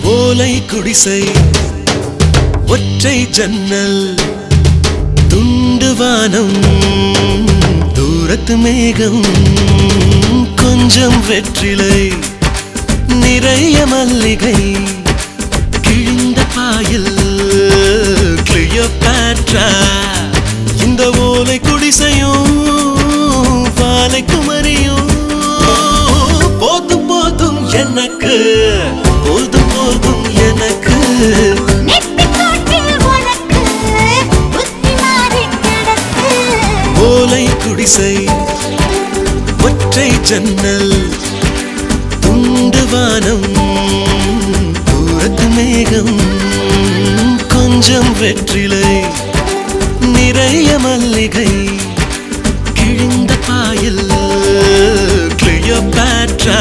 ஓலை குடிசை ஒற்றை ஜன்னல் துண்டு வானம் தூரத்து மேகம் கொஞ்சம் வெற்றிலை நிறைய மல்லிகை கிழிந்த பாயில் கிளியோபாட்ரா இந்த ஓலை குடிசையும் வாலை குமரியும் போதும் போதும் எனக்கு போதும் போதும் எனக்கு நெத்திக்கோட்டில் உனக்கு புத்தி மாறிக் கிடக்கு. ஓலை குடிசை ஒற்றை ஜன்னல் துண்டு வானம் தூரத்து மேகம் கொஞ்சம் வெற்றிலை நிறைய மல்லிகை கிழிந்த பாயில் கிளியோபாட்ரா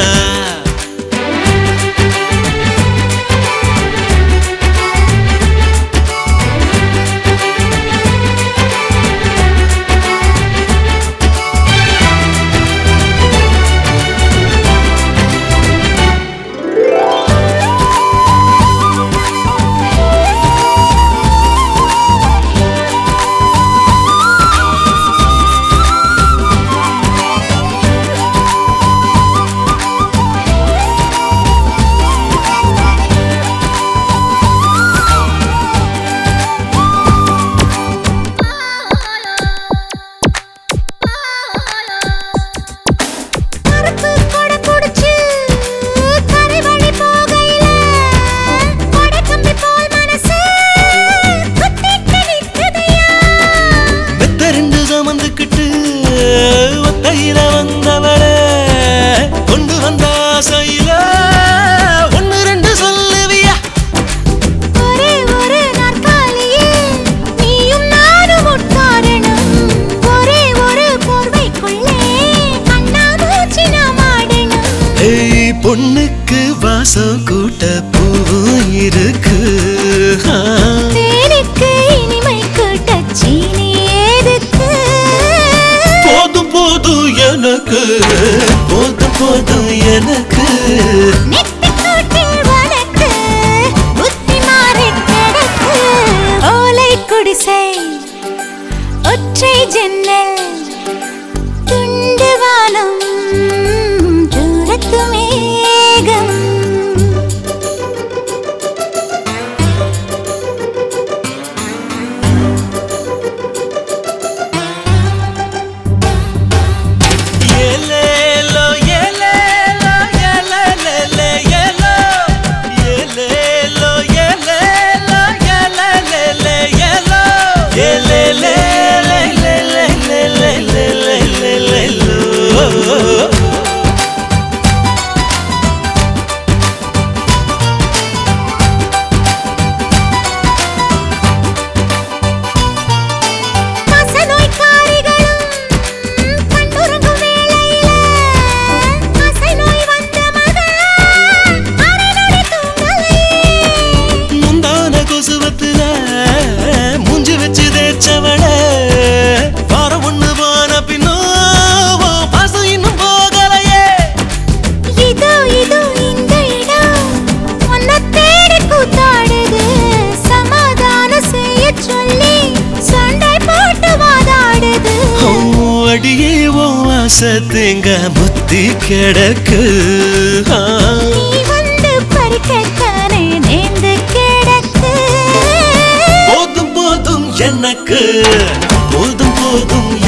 கருப்பு கொடை புடிச்சு கரை வழி போகையில கொடை கம்பி போல் மனசு குத்திட்டு நிக்குதையா. மெத்த ரெண்டு சமந்துக்கிட்டு ஒத்தையில வந்தவள கொண்டு வந்த ஆசையில ஒன்னு ரெண்டு சொல்லுவியா ஒரே ஒரு நாற்காலியில் நீயும் நானும் உட்காரணும். ஒரே ஒரு போர்வைக்குள்ளே கண்ணாமூச்சி நாம் ஆடணும். ஏய் பொண்ணுக்கு வாசம் கூட்ட பூவும் இருக்கு ஆ. தேனுக்கு இனிமை கூட்டச் சீனி எதுக்கு? போதும் போதும் எனக்கு போதும் போதும் எனக்கு நெத்திக்கூட்டில் உனக்கு புத்தி மாறிக் கிடக்கு. ஓலை குடிசை ஒற்றை ஜன்னல் துண்டு வானம் தூரத்து மேகம் ஏலேலோ, ஏலேலோ, ஏலேலேலே, ஏலோ. ஏலேலோ, ஏலேலோ, ஏலேலேலே, ஏலோ. ஏலேலேலேலேலேலேலேலேலேலேலேலோ. காசநோய்க்காரிகளும் கண்டுறங்கும் வேளையில காசநோய் வந்த மகன் அரைநொடி தூங்கலையே. முந்தான கொசுவத்துல மூஞ்சி வச்சு தேய்ச்சவள வாரம் ஒண்ணு போன பின்னோ உன் பாசம் இன்னும் போகலையே இதோ இதோ இந்த இடம் உன்னை தேடி கூத்தாடுது. சமாதானம் செய்யச் சொல்லி சண்டை போட்டு வாதாடுது. ஓ, அடியே உன் வாசத்தேங்க முத்தி கிடக்கு ஆ. நீ வந்து பறிக்கத்தானே நேர்ந்து கிடக்கு. போதும் போதும் எனக்கு போதும் போதும்